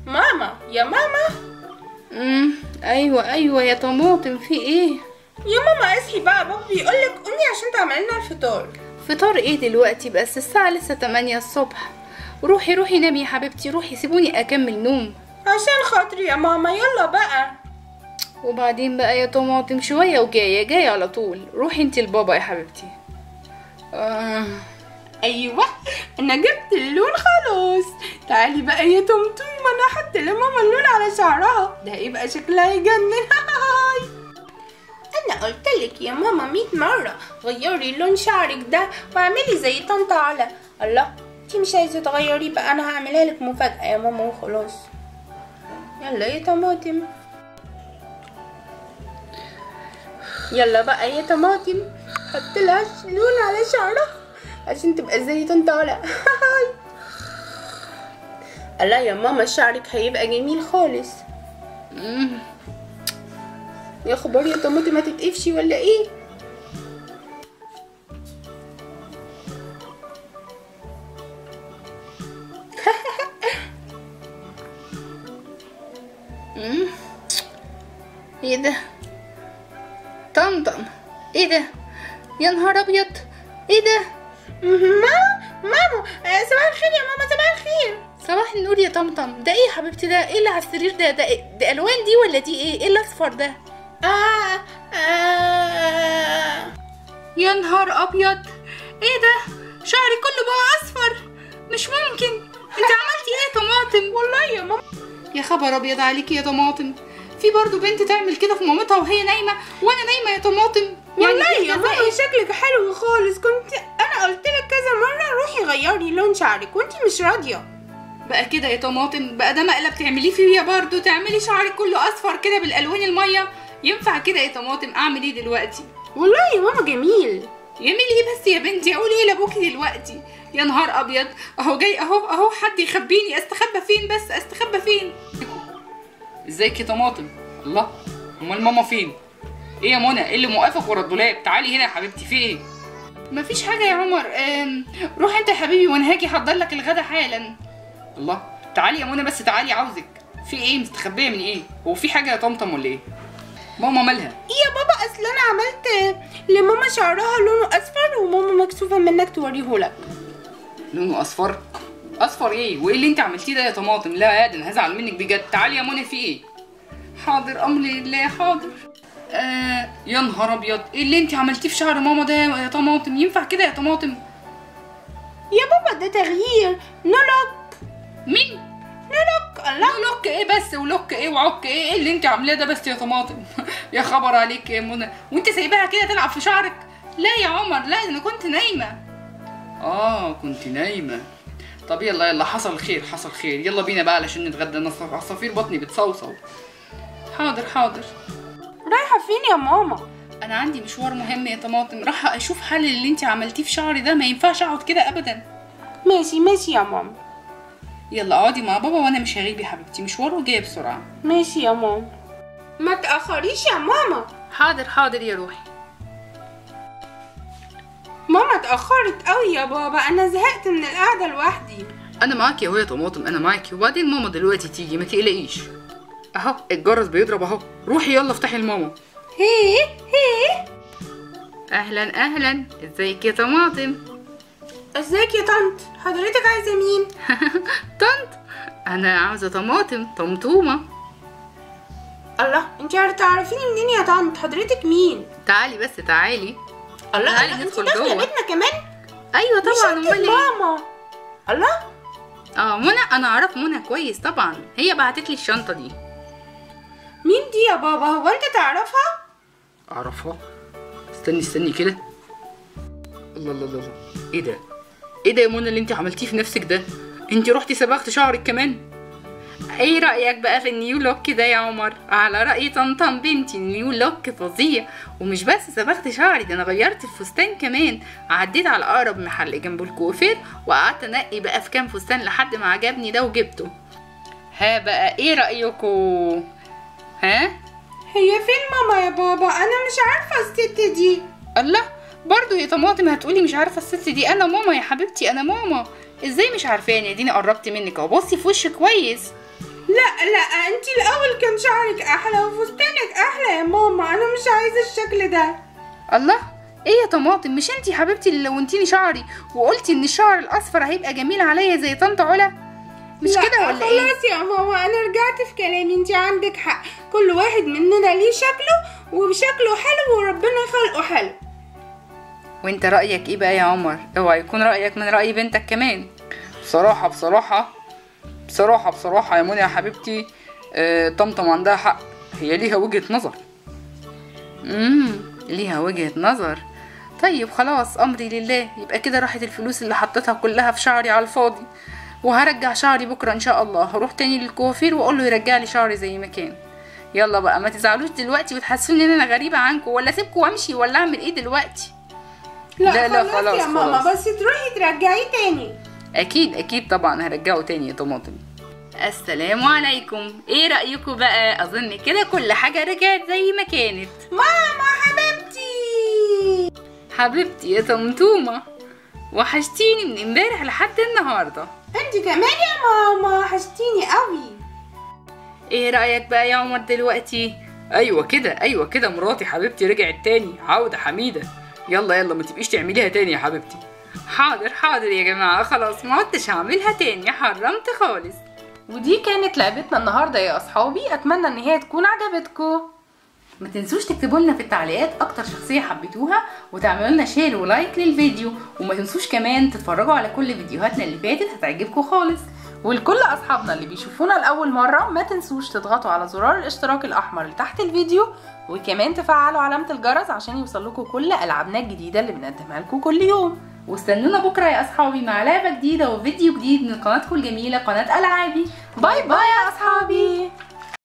ماما يا ماما امم ايوه ايوه يا طماطم في ايه يا ماما اصحي بقى بابا بيقولك قومي عشان تعملي لنا الفطار فطار ايه دلوقتي بس الساعة لسه 8 الصبح روحي روحي نامي يا حبيبتي روحي سيبوني اكمل نوم عشان خاطري يا ماما يلا بقى وبعدين بقى يا طماطم شوية وجاية جاية على طول روحي انت لبابا يا حبيبتي آه. ايوه انا جبت اللون خلاص تعالي بقى يا طمطوم انا احط لماما اللون على شعرها ده هيبقى شكلها يجنن هاي انا قلت لك يا ماما 100 مره غيري لون شعرك ده واعملي زي طنط علا الله انتي مش عايزه تغيري بقى انا هعملها لك مفاجاه يا ماما وخلاص يلا يا طماطم يلا بقى يا طماطم حط لها لون على شعرها عشان تبقى زي طنط علا الله يا ماما شعرك هيبقى جميل خالص مم. يا خبر يا طماطم هتتقفشي ولا ايه مم. ايه ده طمطم ايه ده يا نهار ابيض ايه ده ماما ماما آه، صباح الخير يا ماما صباح الخير صباح النور يا طمطم ده ايه يا حبيبتي ده ايه اللي على السرير ده ده, ده الوان دي ولا دي ايه ايه الاصفر ده آه آه يا نهار ابيض ايه ده شعري كله بقى اصفر مش ممكن انت عملتي ايه يا طماطم والله يا ماما يا خبر ابيض عليكي يا طماطم في برضه بنت تعمل كده في مامتها وهي نايمه وانا نايمه يا طماطم والله إيه يا ده ماما إيه؟ شكلك حلو خالص كنت انا قلت لك كذا مره روحي غيري لون شعرك وانتي مش راضيه بقى كده يا طماطم بقى ده مقلب تعمليه فيا برضه تعملي شعرك كله اصفر كده بالالوان الميه ينفع كده يا طماطم اعمل ايه دلوقتي والله يا ماما جميل يعملي ايه بس يا بنتي اقول ايه لابوكي دلوقتي يا نهار ابيض اهو جاي اهو اهو حد يخبيني استخبى فين بس استخبى فين ازيك يا طماطم الله امال ماما فين ايه يا منى ايه اللي موقفك ورا الدولاب تعالي هنا يا حبيبتي في ايه مفيش حاجه يا عمر أم، روح انت يا حبيبي وانا هاجي احضر لك الغدا حالا الله تعالي يا منى بس تعالي عاوزك في ايه مستخبيه من ايه هو في حاجه يا طمطم ولا ايه ماما مالها يا بابا اصل انا عملت لماما شعرها لونه اصفر وماما مكسوفه منك توريهولك لونه اصفر اصفر ايه وايه اللي انت عملتيه ده يا طماطم لا يا ده انا هزعل منك بجد تعالي يا منى في ايه حاضر امر لله حاضر آه يا نهار ابيض ايه اللي انت عملتيه في شعر ماما ده يا طماطم ينفع كده يا طماطم يا بابا ده تغيير نلوك مين نلوك الله لا لوك ايه بس ولوك ايه وعك ايه ايه اللي انت عاملاه ده بس يا طماطم يا خبر عليك يا منى وانت سايباها كده تلعب في شعرك لا يا عمر لا انا كنت نايمه اه كنت نايمه طب يلا يلا حصل خير حصل خير يلا بينا بقى علشان نتغدى انا عص- عصافير بطني بتصوصو حاضر حاضر رايحه فين يا ماما انا عندي مشوار مهم يا طماطم راح اشوف حل اللي انت عملتيه في شعري ده ما ينفعش اقعد كده ابدا ماشي ماشي يا ماما يلا اقعدي مع بابا وانا مش هغيب يا حبيبتي مشوار وجايه بسرعه ماشي يا ماما ما تاخريش يا ماما حاضر حاضر يا روحي ماما اتاخرت قوي يا بابا انا زهقت من القعده لوحدي انا معاكي اهو يا طماطم انا معاكي وبعدين ماما دلوقتي تيجي ما تقلقيش اهو الجرس بيضرب اهو روحي يلا افتحي لماما هي هي اهلا اهلا ازيك يا طماطم ازيك يا طنط حضرتك عايزه مين طنط انا عاوزه طماطم طمطومه الله انت تعرفيني منين يا طنط حضرتك مين تعالي بس تعالي الله تعالي الله، انت ندخل داخله جوه. بيتنا كمان ايوه دي طبعا شنطة امال ايه ماما الله اه منى انا اعرف منى كويس طبعا هي بعتت لي الشنطه دي مين دي يا بابا هو انت تعرفها اعرفها استني استني كده الله الله الله الله. ايه ده ايه ده يا منى اللي انت عملتيه في نفسك ده انت رحتي صبغت شعرك كمان ايه رايك بقى في النيو لوك ده يا عمر على راي طنطن بنتي النيو لوك فظيع ومش بس صبغت شعري ده انا غيرت الفستان كمان عديت على اقرب محل جنب الكوافير وقعدت انقي بقى في كام فستان لحد ما عجبني ده وجبته ها بقى ايه رايكم ها هي فين ماما يا بابا انا مش عارفه الست دي الله برضو يا طماطم هتقولي مش عارفه الست دي انا ماما يا حبيبتي انا ماما ازاي مش عارفاني اديني قربت منك اهو بصي في وشي كويس لا لا انت الاول كان شعرك احلى وفستانك احلى يا ماما انا مش عايزه الشكل ده الله ايه يا طماطم مش انتي حبيبتي اللي لونتيني شعري وقلتي ان الشعر الاصفر هيبقى جميل عليا زي طنط علا مش لا، كده ولا ايه خلاص يا ماما انا رجعت في كلامي انت عندك حق كل واحد مننا ليه شكله وشكله حلو وربنا خلقه حلو وانت رايك ايه بقى يا عمر اوعى يكون رايك من راي بنتك كمان بصراحة بصراحة بصراحة بصراحة يا منى يا حبيبتي آه، طمطم عندها حق هي ليها وجهة نظر امم ليها وجهة نظر طيب خلاص امري لله يبقى كده راحت الفلوس اللي حطيتها كلها في شعري على الفاضي وهرجع شعري بكره ان شاء الله هروح تاني للكوافير واقول له يرجع لي شعري زي ما كان يلا بقى ما تزعلوش دلوقتي وتحسوني ان انا غريبه عنكم ولا اسيبكم وامشي ولا اعمل ايه دلوقتي لا، لا، خلاص، يا ماما خلاص. بس تروحي ترجعيه تاني اكيد اكيد طبعا هرجعه تاني يا طماطم السلام عليكم ايه رايكم بقى اظن كده كل حاجه رجعت زي ما كانت ماما حبيبتي حبيبتي يا طمطومه وحشتيني من امبارح لحد النهارده انت كمان يا ماما وحشتيني قوي ايه رايك بقى يا عمر دلوقتي ايوه كده ايوه كده مراتي حبيبتي رجعت تاني عودة حميدة يلا يلا ما تبقيش تعمليها تاني يا حبيبتي حاضر حاضر يا جماعه خلاص ما عدتش هعملها تاني حرمت خالص ودي كانت لعبتنا النهارده يا اصحابي اتمنى ان هي تكون عجبتكم ما تنسوش تكتبوا لنا في التعليقات اكتر شخصيه حبيتوها وتعملوا لنا شير ولايك للفيديو وما تنسوش كمان تتفرجوا على كل فيديوهاتنا اللي فاتت هتعجبكم خالص ولكل اصحابنا اللي بيشوفونا لاول مره ما تنسوش تضغطوا على زرار الاشتراك الاحمر اللي تحت الفيديو وكمان تفعلوا علامه الجرس عشان يوصلكوا كل العابنا الجديده اللي بنقدمها لكم كل يوم واستنونا بكره يا اصحابي مع لعبه جديده وفيديو جديد من قناتكم الجميله قناه العابي باي باي يا اصحابي